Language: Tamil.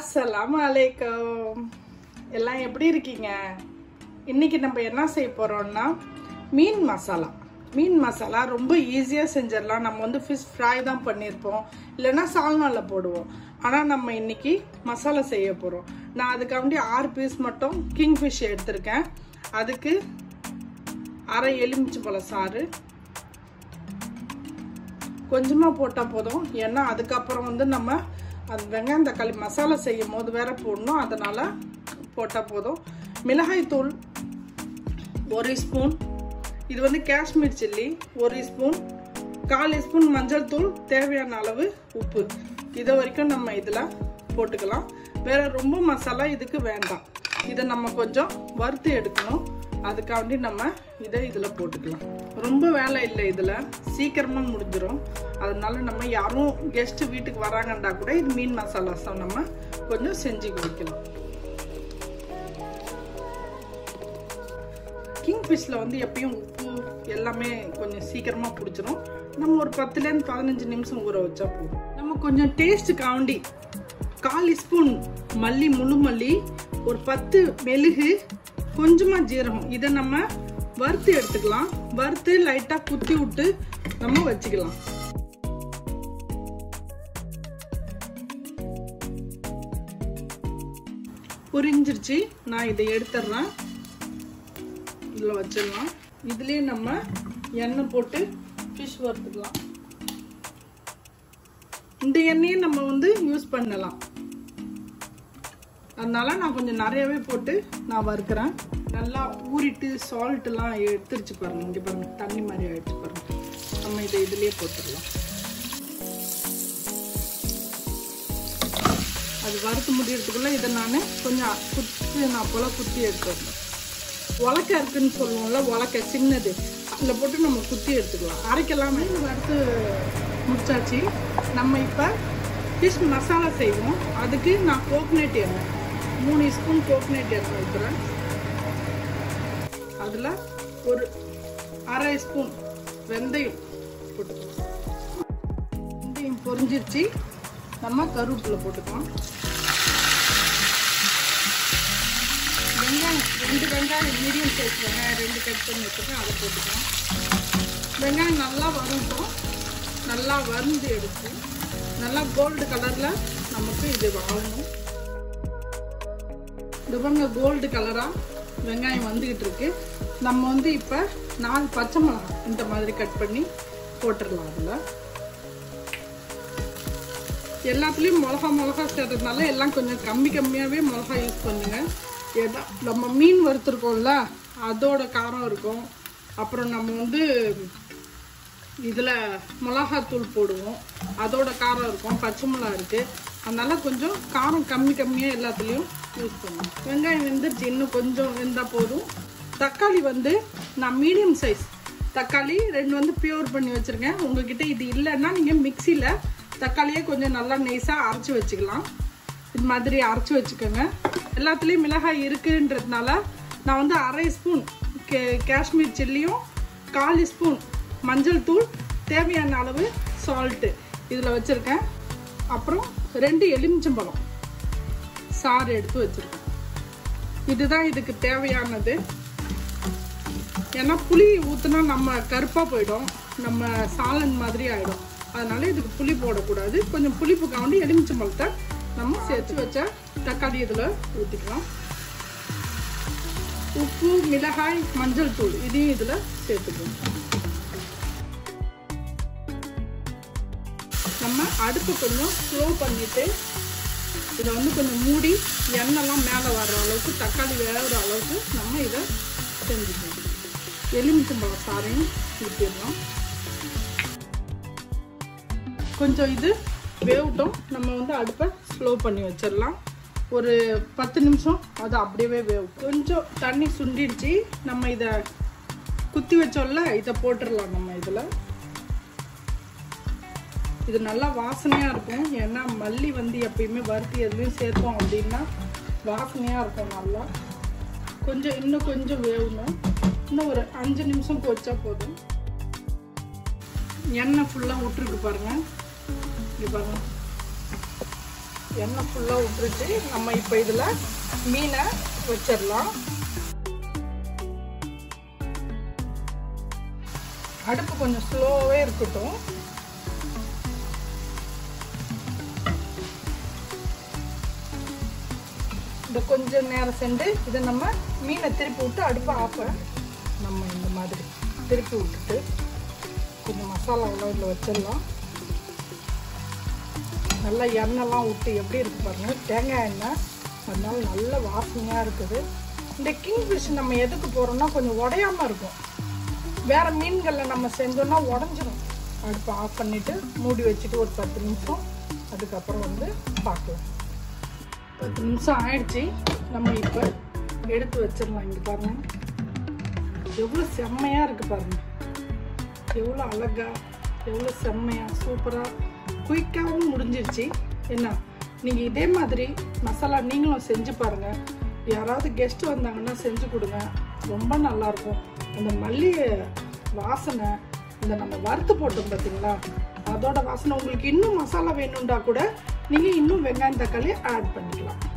அஸ்ஸலாமு அலைக்கும் எல்லாம் எப்படி இருக்கீங்க இன்னைக்கு நம்ம என்ன செய்ய போறோம்னா மீன் மசாலா மீன் மசாலா ரொம்ப ஈஸியாக செஞ்சிடலாம் நம்ம வந்து ஃபிஷ் ஃப்ரை தான் பண்ணியிருப்போம் இல்லைன்னா சால்னாவில் போடுவோம் ஆனால் நம்ம இன்னைக்கு மசாலா செய்ய போகிறோம் நான் அதுக்காண்டி ஆறு பீஸ் மட்டும் கிங் ஃபிஷ் எடுத்திருக்கேன் அதுக்கு அரை எலுமிச்சை பழ சாறு கொஞ்சமாக போட்டால் போதும் ஏன்னா அதுக்கப்புறம் வந்து நம்ம அது வெங்காயம் தக்காளி மசாலா செய்யும் போது வேற போடணும் அதனால் போட்டால் போதும் மிளகாய் தூள் ஒரு ஸ்பூன் இது வந்து காஷ்மீர் சில்லி ஒரு ஸ்பூன் கால் ஸ்பூன் மஞ்சள் தூள் தேவையான அளவு உப்பு இது வரைக்கும் நம்ம இதில் போட்டுக்கலாம் வேற ரொம்ப மசாலா இதுக்கு வேண்டாம் இதை நம்ம கொஞ்சம் வறுத்து எடுக்கணும் அதுக்காண்டி நம்ம இதை இதில் போட்டுக்கலாம் ரொம்ப வேலை இல்லை இதில் சீக்கிரமாக முடிஞ்சிடும் அதனால நம்ம யாரும் கெஸ்ட் வீட்டுக்கு வராங்கன்றா கூட இது மீன் மசாலாஸை நம்ம கொஞ்சம் செஞ்சு வைக்கலாம் கிங் ஃபிஷ்ல வந்து எப்பயும் உப்பு எல்லாமே கொஞ்சம் சீக்கிரமாக பிடிச்சிரும் நம்ம ஒரு பத்துலேருந்து பதினஞ்சு நிமிஷம் ஊற வச்சா போதும் நம்ம கொஞ்சம் டேஸ்ட் காண்டி கால் ஸ்பூன் மல்லி முழு மல்லி ஒரு பத்து மெழுகு கொஞ்சமாக ஜீரகம் இதை நம்ம வறுத்து எடுத்துக்கலாம் வறுத்து லைட்டாக குத்தி விட்டு நம்ம வச்சுக்கலாம் புரிஞ்சிருச்சு நான் இதை எடுத்துடுறேன் இதில் வச்சிடலாம் இதுலேயே நம்ம எண்ணெய் போட்டு ஃபிஷ் வறுத்துக்கலாம் இந்த எண்ணெயை நம்ம வந்து யூஸ் பண்ணலாம் அதனால நான் கொஞ்சம் நிறையவே போட்டு நான் வறுக்கிறேன் நல்லா ஊறிட்டு சால்ட்லாம் எடுத்துருச்சு பாருங்க இங்கே பாருங்க தண்ணி மாதிரி ஆயிடுச்சு பாருங்க நம்ம இதை இதுலேயே போட்டுடலாம் அது வறுத்து முடியறதுக்குள்ள இதை நான் கொஞ்சம் குத்தி நான் போல குத்தி எடுத்துடணும் உலக்க இருக்குன்னு சொல்லுவோம்ல உலக்க சின்னது அதில் போட்டு நம்ம குத்தி எடுத்துக்கலாம் அரைக்கலாமே வறுத்து முடிச்சாச்சு நம்ம இப்போ ஃபிஷ் மசாலா செய்வோம் அதுக்கு நான் கோகனட் எண்ணெய் மூணு ஸ்பூன் கோகனட் எண்ணெய் வைக்கிறேன் அதில் ஒரு அரை ஸ்பூன் வெந்தயம் போட்டுக்கலாம் வெந்தயம் பொரிஞ்சிருச்சு நம்ம கருவேப்பிலை போட்டுக்கலாம் வெங்காயம் ரெண்டு வெங்காயம் மீடியம் சைஸ் வெங்காயம் ரெண்டு கட் பண்ணி வச்சுருக்கேன் அதை போட்டுக்கலாம் வெங்காயம் நல்லா வறுக்கும் நல்லா வறுந்து எடுத்து நல்லா கோல்டு கலரில் நமக்கு இது வாங்கணும் இது பாருங்க கோல்டு கலராக வெங்காயம் வந்துக்கிட்டு இருக்கு நம்ம வந்து இப்போ நாலு பச்சை மிளகாய் இந்த மாதிரி கட் பண்ணி போட்டுடலாம் அதில் எல்லாத்துலேயும் மிளகா மிளகா சேர்றதுனால எல்லாம் கொஞ்சம் கம்மி கம்மியாகவே மிளகா யூஸ் பண்ணுங்க ஏதா நம்ம மீன் வறுத்துருக்கோம்ல அதோட காரம் இருக்கும் அப்புறம் நம்ம வந்து இதில் மிளகாத்தூள் போடுவோம் அதோட காரம் இருக்கும் பச்சை மிளகா இருக்குது அதனால கொஞ்சம் காரம் கம்மி கம்மியாக எல்லாத்துலேயும் யூஸ் பண்ணுவோம் வெங்காயம் வெந்துருச்சு இன்னும் கொஞ்சம் வெந்தால் போதும் தக்காளி வந்து நான் மீடியம் சைஸ் தக்காளி ரெண்டு வந்து பியூர் பண்ணி வச்சுருக்கேன் உங்ககிட்ட இது இல்லைன்னா நீங்கள் மிக்சியில் தக்காளியே கொஞ்சம் நல்லா நைஸாக அரைச்சி வச்சுக்கலாம் இது மாதிரி அரைச்சி வச்சுக்கோங்க எல்லாத்துலேயும் மிளகாய் இருக்குன்றதுனால நான் வந்து அரை ஸ்பூன் கே காஷ்மீர் சில்லியும் கால் ஸ்பூன் மஞ்சள் தூள் தேவையான அளவு சால்ட்டு இதில் வச்சுருக்கேன் அப்புறம் ரெண்டு எலுமிச்சம்பழம் சாறு எடுத்து வச்சுருக்கேன் இதுதான் இதுக்கு தேவையானது ஏன்னா புளி ஊற்றினா நம்ம கருப்பாக போயிடும் நம்ம சாலன் மாதிரி ஆகிடும் அதனால இதுக்கு புளி போடக்கூடாது கொஞ்சம் புளிப்புக்காண்டி எலுமிச்சம்பழத்தை நம்ம சேர்த்து வச்ச தக்காளி இதில் ஊற்றிக்கலாம் உப்பு மிளகாய் மஞ்சள் தூள் இதையும் இதில் சேர்த்துக்கலாம் நம்ம அடுப்பு கொஞ்சம் ஸ்லோ பண்ணிட்டு இதை வந்து கொஞ்சம் மூடி எண்ணெய்லாம் மேலே வர்ற அளவுக்கு தக்காளி வேகிற அளவுக்கு நம்ம இதை செஞ்சுக்கலாம் எலுமிச்சம்பழம் சாரையும் ஊற்றிடலாம் கொஞ்சம் இது வேகட்டும் நம்ம வந்து அடுப்பை ஸ்லோ பண்ணி வச்சிடலாம் ஒரு பத்து நிமிஷம் அது அப்படியே வேகும் கொஞ்சம் தண்ணி சுண்டிடுச்சு நம்ம இதை குத்தி வச்சோம்ல இதை போட்டுடலாம் நம்ம இதில் இது நல்லா வாசனையாக இருக்கும் ஏன்னா மல்லி வந்து எப்பயுமே வறுத்து எதுலையும் சேர்த்தோம் அப்படின்னா வாசனையாக இருக்கும் நல்லா கொஞ்சம் இன்னும் கொஞ்சம் வேகணும் இன்னும் ஒரு அஞ்சு நிமிஷம் கொச்சா போதும் எண்ணெய் ஃபுல்லாக விட்டுருக்கு பாருங்க இங்கே பாருங்க எண்ணெய் ஃபுல்லாக விட்டுருச்சு நம்ம இப்போ இதில் மீனை வச்சிடலாம் அடுப்பு கொஞ்சம் ஸ்லோவே இருக்கட்டும் இந்த கொஞ்சம் நேரம் சென்று இதை நம்ம மீனை திருப்பி விட்டு அடுப்பை ஆப்ப நம்ம இந்த மாதிரி திருப்பி விட்டுட்டு கொஞ்சம் மசாலாவெல்லாம் இதில் வச்சிடலாம் நல்லா எண்ணெய்லாம் விட்டு எப்படி இருக்கு பாருங்க தேங்காய் எண்ணெய் அதனால நல்ல வாசனையாக இருக்குது இந்த கிங் ஃபிஷ் நம்ம எதுக்கு போகிறோம்னா கொஞ்சம் உடையாம இருக்கும் வேற மீன்களில் நம்ம செஞ்சோம்னா உடஞ்சிரும் அடுப்பை ஆஃப் பண்ணிட்டு மூடி வச்சுட்டு ஒரு பத்து நிமிஷம் அதுக்கப்புறம் வந்து பார்க்கலாம் பத்து நிமிஷம் ஆயிடுச்சு நம்ம இப்போ எடுத்து வச்சிடலாம் இங்கே பாருங்க எவ்வளோ செம்மையாக இருக்கு பாருங்க எவ்வளோ அழகா எவ்வளோ செம்மையாக சூப்பராக குயிக்காகவும் முடிஞ்சிருச்சு என்ன நீங்கள் இதே மாதிரி மசாலா நீங்களும் செஞ்சு பாருங்கள் யாராவது கெஸ்ட் வந்தாங்கன்னா செஞ்சு கொடுங்க ரொம்ப நல்லாயிருக்கும் அந்த மல்லிகை வாசனை இந்த நம்ம வறுத்து போட்டோம் பார்த்தீங்களா அதோட வாசனை உங்களுக்கு இன்னும் மசாலா வேணும்டா கூட நீங்கள் இன்னும் வெங்காயம் தக்காளி ஆட் பண்ணிக்கலாம்